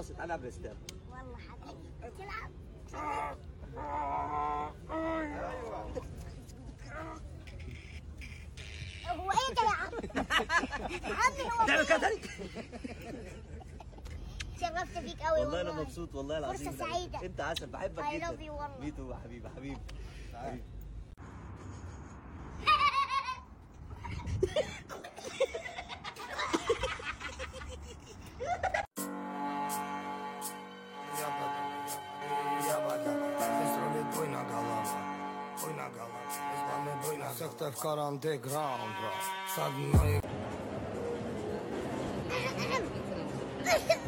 خلاص تعال نلعب بلاي ستيشن والله حبيبي تلعب هو ايه ده يا عم؟ يا عمي هو تعمل كده تاني شرفت فيك قوي والله انا مبسوط والله العظيم فرصة سعيدة. انت عسل بحبك I جدا love you والله. ميتو يا حبيبي حبيبي حبيبي Sekte w karanty ground, bro. Sadno i Ahem.